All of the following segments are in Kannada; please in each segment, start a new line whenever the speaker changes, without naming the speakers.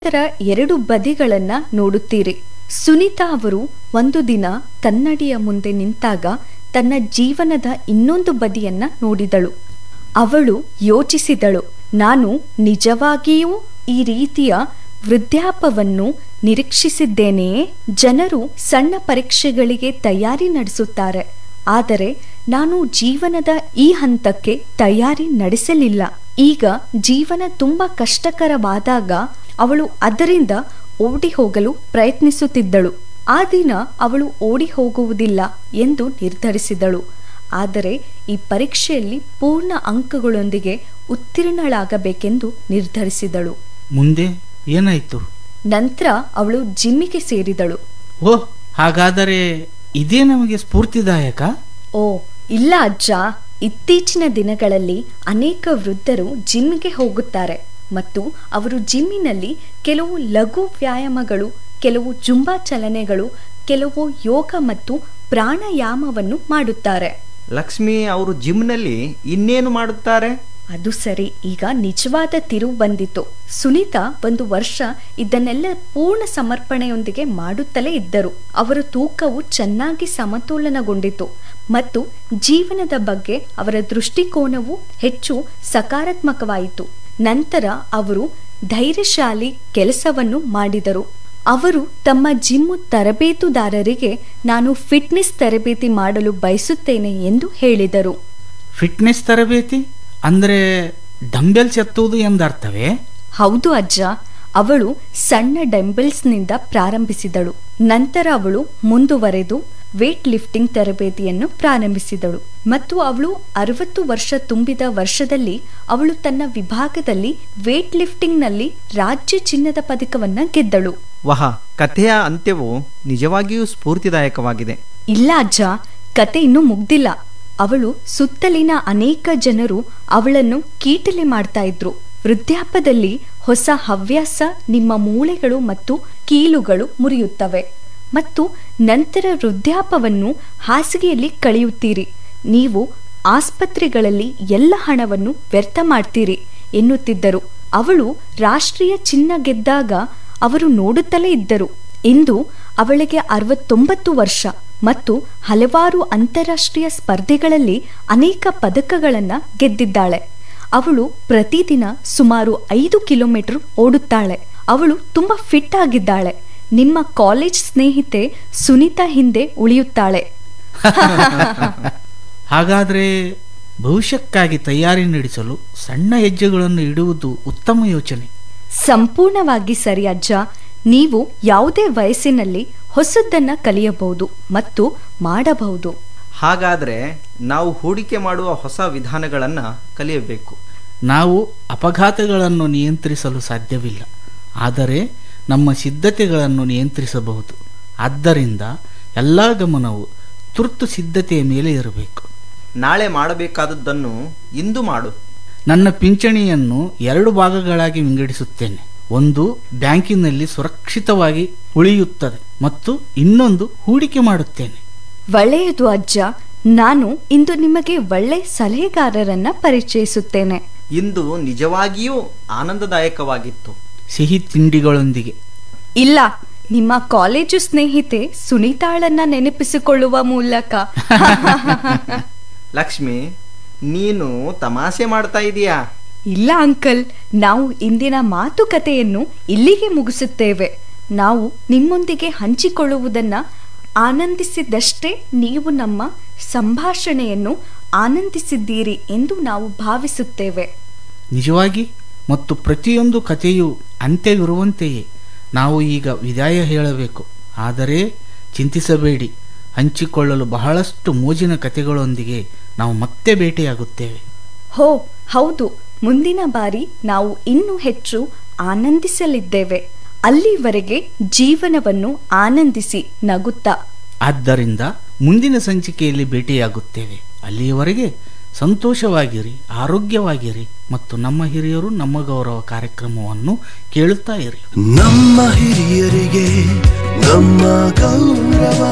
ಇದರ ಎರಡು ಬದಿಗಳನ್ನ ನೋಡುತ್ತೀರಿ ಸುನೀತಾ ಅವರು ಒಂದು ದಿನ ಕನ್ನಡಿಯ ಮುಂದೆ ನಿಂತಾಗ ತನ್ನ ಜೀವನದ ಇನ್ನೊಂದು ಬದಿಯನ್ನ ನೋಡಿದಳು ಅವಳು ಯೋಚಿಸಿದಳು ನಾನು ನಿಜವಾಗಿಯೂ ಈ ರೀತಿಯ ವೃದ್ಧಾಪವನ್ನು ನಿರೀಕ್ಷಿಸಿದ್ದೇನೆಯೇ ಜನರು ಸಣ್ಣ ಪರೀಕ್ಷೆಗಳಿಗೆ ತಯಾರಿ ನಡೆಸುತ್ತಾರೆ ಆದರೆ ನಾನು ಜೀವನದ ಈ ಹಂತಕ್ಕೆ ತಯಾರಿ ನಡೆಸಲಿಲ್ಲ ಈಗ ಜೀವನ ತುಂಬಾ ಕಷ್ಟಕರವಾದಾಗ ಅವಳು ಅದರಿಂದ ಓಡಿ ಹೋಗಲು ಪ್ರಯತ್ನಿಸುತ್ತಿದ್ದಳು ಆ ದಿನ ಅವಳು ಓಡಿ ಹೋಗುವುದಿಲ್ಲ ಎಂದು ನಿರ್ಧರಿಸಿದಳು ಆದರೆ ಈ ಪರೀಕ್ಷೆಯಲ್ಲಿ ಪೂರ್ಣ ಅಂಕಗಳೊಂದಿಗೆ ಉತ್ತೀರ್ಣಳಾಗಬೇಕೆಂದು ನಿರ್ಧರಿಸಿದಳು
ಮುಂದೆ ಏನಾಯ್ತು
ನಂತರ ಅವಳು ಜಿಮ್ಮಿಗೆ ಸೇರಿದಳು
ಓಹ್ ಹಾಗಾದರೆ ಇದೇ ನಮಗೆ ಸ್ಫೂರ್ತಿದಾಯಕ
ಓ ಇಲ್ಲ ಅಜ್ಜ ಇತ್ತೀಚಿನ ದಿನಗಳಲ್ಲಿ ಅನೇಕ ವೃದ್ಧರು ಜಿಮ್ಗೆ ಹೋಗುತ್ತಾರೆ ಮತ್ತು ಅವರು ಜಿಮ್ಮಿನಲ್ಲಿ ಕೆಲವು ಲಘು ವ್ಯಾಯಾಮಗಳು ಕೆಲವು ಜುಂಬಾ ಚಲನೆಗಳು ಕೆಲವು ಯೋಗ ಮತ್ತು ಪ್ರಾಣಾಯಾಮವನ್ನು ಮಾಡುತ್ತಾರೆ
ಲಕ್ಷ್ಮಿ ಅವರು ಜಿಮ್ನಲ್ಲಿ ಇನ್ನೇನು ಮಾಡುತ್ತಾರೆ
ಅದು ಸರಿ ಈಗ ನಿಜವಾದ ತಿರುವು ಬಂದಿತು ಸುನೀತಾ ಒಂದು ವರ್ಷ ಇದನ್ನೆಲ್ಲ ಪೂರ್ಣ ಸಮರ್ಪಣೆಯೊಂದಿಗೆ ಮಾಡುತ್ತಲೇ ಇದ್ದರು ಅವರ ತೂಕವು ಚೆನ್ನಾಗಿ ಸಮತೋಲನಗೊಂಡಿತು ಮತ್ತು ಜೀವನದ ಬಗ್ಗೆ ಅವರ ದೃಷ್ಟಿಕೋನವು ಹೆಚ್ಚು ಸಕಾರಾತ್ಮಕವಾಯಿತು ನಂತರ ಅವರು ಧೈರ್ಯಶಾಲಿ ಕೆಲಸವನ್ನು ಮಾಡಿದರು ಅವರು ತಮ್ಮ ಜಿಮ್ ತರಬೇತುದಾರರಿಗೆ ನಾನು ಫಿಟ್ನೆಸ್ ತರಬೇತಿ ಮಾಡಲು ಬಯಸುತ್ತೇನೆ ಎಂದು ಹೇಳಿದರು
ಫಿಟ್ನೆಸ್ ತರಬೇತಿ ಅಂದರೆ ಡಂಬೆಲ್ಸ್ ಎತ್ತುವುದು ಎಂದರ್ಥವೇ
ಹೌದು ಅಜ್ಜ ಅವಳು ಸಣ್ಣ ಡಂಬೆಲ್ಸ್ನಿಂದ ಪ್ರಾರಂಭಿಸಿದಳು ನಂತರ ಅವಳು ಮುಂದುವರೆದು ವೇಟ್ ಲಿಫ್ಟಿಂಗ್ ತರಬೇತಿಯನ್ನು ಪ್ರಾರಂಭಿಸಿದಳು ಮತ್ತು ಅವಳು ಅರವತ್ತು ವರ್ಷ ತುಂಬಿದ ವರ್ಷದಲ್ಲಿ ಅವಳು ತನ್ನ ವಿಭಾಗದಲ್ಲಿ ವೇಟ್ ಲಿಫ್ಟಿಂಗ್ನಲ್ಲಿ ರಾಜ್ಯ ಚಿನ್ನದ ಪದಕವನ್ನ ಗೆದ್ದಳು
ವಹ ಕಥೆಯ ಅಂತ್ಯವು ನಿಜವಾಗಿಯೂ ಸ್ಫೂರ್ತಿದಾಯಕವಾಗಿದೆ
ಇಲ್ಲ ಅಜ್ಜ ಕತೆ ಇನ್ನೂ ಮುಗ್ದಿಲ್ಲ ಅವಳು ಸುತ್ತಲಿನ ಅನೇಕ ಜನರು ಅವಳನ್ನು ಕೀಟಲೆ ಮಾಡ್ತಾ ಇದ್ರು ವೃದ್ಧಾಪದಲ್ಲಿ ಹೊಸ ಹವ್ಯಾಸ ನಿಮ್ಮ ಮೂಳೆಗಳು ಮತ್ತು ಕೀಲುಗಳು ಮುರಿಯುತ್ತವೆ ಮತ್ತು ನಂತರ ವೃದ್ಧಾಪವನ್ನು ಹಾಸಿಗೆಯಲ್ಲಿ ಕಳೆಯುತ್ತೀರಿ ನೀವು ಆಸ್ಪತ್ರೆಗಳಲ್ಲಿ ಎಲ್ಲ ಹಣವನ್ನು ವ್ಯರ್ಥ ಮಾಡ್ತೀರಿ ಎನ್ನುತ್ತಿದ್ದರು ಅವಳು ರಾಷ್ಟ್ರೀಯ ಚಿನ್ನ ಗೆದ್ದಾಗ ಅವರು ನೋಡುತ್ತಲೇ ಇದ್ದರು ಇಂದು ಅವಳಿಗೆ ಅರವತ್ತೊಂಬತ್ತು ವರ್ಷ ಮತ್ತು ಹಲವಾರು ಅಂತಾರಾಷ್ಟ್ರೀಯ ಸ್ಪರ್ಧೆಗಳಲ್ಲಿ ಅನೇಕ ಪದಕಗಳನ್ನು ಗೆದ್ದಿದ್ದಾಳೆ ಅವಳು ಪ್ರತಿದಿನ ಸುಮಾರು ಐದು ಕಿಲೋಮೀಟರ್ ಓಡುತ್ತಾಳೆ ಅವಳು ತುಂಬಾ ಫಿಟ್ ಆಗಿದ್ದಾಳೆ ನಿಮ್ಮ ಕಾಲೇಜ್ ಸ್ನೇಹಿತೆ ಸುನೀತಾ ಹಿಂದೆ ಉಳಿಯುತ್ತಾಳೆ
ಹಾಗಾದರೆ ಭವಿಷ್ಯಕ್ಕಾಗಿ ತಯಾರಿ ನಡೆಸಲು ಸಣ್ಣ ಹೆಜ್ಜೆಗಳನ್ನು ಇಡುವುದು ಉತ್ತಮ ಯೋಚನೆ
ಸಂಪೂರ್ಣವಾಗಿ ಸರಿ ಅಜ್ಜ ನೀವು ಯಾವುದೇ ವಯಸ್ಸಿನಲ್ಲಿ ಹೊಸದನ್ನ ಕಲಿಯಬಹುದು ಮತ್ತು ಮಾಡಬಹುದು
ಹಾಗಾದರೆ ನಾವು ಹೂಡಿಕೆ ಮಾಡುವ ಹೊಸ ವಿಧಾನಗಳನ್ನು ಕಲಿಯಬೇಕು
ನಾವು ಅಪಘಾತಗಳನ್ನು ನಿಯಂತ್ರಿಸಲು ಸಾಧ್ಯವಿಲ್ಲ ಆದರೆ ನಮ್ಮ ಸಿದ್ಧತೆಗಳನ್ನು ನಿಯಂತ್ರಿಸಬಹುದು ಆದ್ದರಿಂದ ಎಲ್ಲ ಗಮನವು ತುರ್ತು ಸಿದ್ಧತೆಯ ಮೇಲೆ ಇರಬೇಕು
ನಾಳೆ ಮಾಡಬೇಕಾದದ್ದನ್ನು ಇಂದು ಮಾಡು
ನನ್ನ ಪಿಂಚಣಿಯನ್ನು ಎರಡು ಭಾಗಗಳಾಗಿ ವಿಂಗಡಿಸುತ್ತೇನೆ ಒಂದು ಬ್ಯಾಂಕಿನಲ್ಲಿ ಸುರಕ್ಷಿತವಾಗಿ ಉಳಿಯುತ್ತದೆ ಮತ್ತು ಇನ್ನೊಂದು ಹೂಡಿಕೆ ಮಾಡುತ್ತೇನೆ
ಒಳ್ಳೆಯದು ಅಜ್ಜ ನಾನು ಇಂದು ನಿಮಗೆ ಒಳ್ಳೆ ಸಲಹೆಗಾರರನ್ನ ಪರಿಚಯಿಸುತ್ತೇನೆ
ಇಂದು ನಿಜವಾಗಿಯೂ ಆನಂದದಾಯಕವಾಗಿತ್ತು
ಸಿಹಿ ತಿಂಡಿಗಳೊಂದಿಗೆ
ಇಲ್ಲ ನಿಮ್ಮ ಕಾಲೇಜು ಸ್ನೇಹಿತೆ ಸುನೀತಾಳನ್ನ ನೆನಪಿಸಿಕೊಳ್ಳುವ ಮೂಲಕ
ಲಕ್ಷ್ಮಿ ನೀನು ತಮಾಷೆ ಮಾಡ್ತಾ ಇದೀಯಾ
ಇಲ್ಲ ಅಂಕಲ್ ನಾವು ಇಂದಿನ ಮಾತುಕತೆಯನ್ನು ಇಲ್ಲಿಗೆ ಮುಗಿಸುತ್ತೇವೆ ನಾವು ನಿಮ್ಮೊಂದಿಗೆ ಹಂಚಿಕೊಳ್ಳುವುದನ್ನ ಆನಂದಿಸಿದಷ್ಟೇ ನೀವು ನಮ್ಮ ಸಂಭಾಷಣೆಯನ್ನು ಆನಂದಿಸಿದ್ದೀರಿ ಎಂದು ನಾವು ಭಾವಿಸುತ್ತೇವೆ
ನಿಜವಾಗಿ ಮತ್ತು ಪ್ರತಿಯೊಂದು ಕಥೆಯು ಅಂತ್ಯವಿರುವಂತೆಯೇ ನಾವು ಈಗ ವಿದಾಯ ಹೇಳಬೇಕು ಆದರೆ ಚಿಂತಿಸಬೇಡಿ ಹಂಚಿಕೊಳ್ಳಲು ಬಹಳಷ್ಟು ಮೋಜಿನ ಕಥೆಗಳೊಂದಿಗೆ ನಾವು ಮತ್ತೆ ಭೇಟಿಯಾಗುತ್ತೇವೆ
ಹೋ ಹೌದು ಮುಂದಿನ ಬಾರಿ ನಾವು ಇನ್ನೂ ಹೆಚ್ಚು ಆನಂದಿಸಲಿದ್ದೇವೆ ಅಲ್ಲಿವರೆಗೆ ಜೀವನವನ್ನು ಆನಂದಿಸಿ ನಗುತ್ತಾ
ಆದ್ದರಿಂದ ಮುಂದಿನ ಸಂಚಿಕೆಯಲ್ಲಿ ಭೇಟಿಯಾಗುತ್ತೇವೆ ಅಲ್ಲಿಯವರೆಗೆ ಸಂತೋಷವಾಗಿರಿ ಆರೋಗ್ಯವಾಗಿರಿ ಮತ್ತು ನಮ್ಮ ಹಿರಿಯರು ನಮ್ಮ ಗೌರವ ಕಾರ್ಯಕ್ರಮವನ್ನು ಕೇಳುತ್ತಾ ಇರಿ
ನಮ್ಮ ಹಿರಿಯರಿಗೆ ನಮ್ಮ ಗೌರವ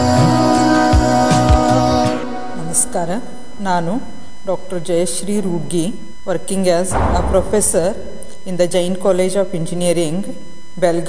ನಮಸ್ಕಾರ ನಾನು doctor Jayashree Rudgi working as a professor in the Jain college of engineering ಬೆಲ್ಗ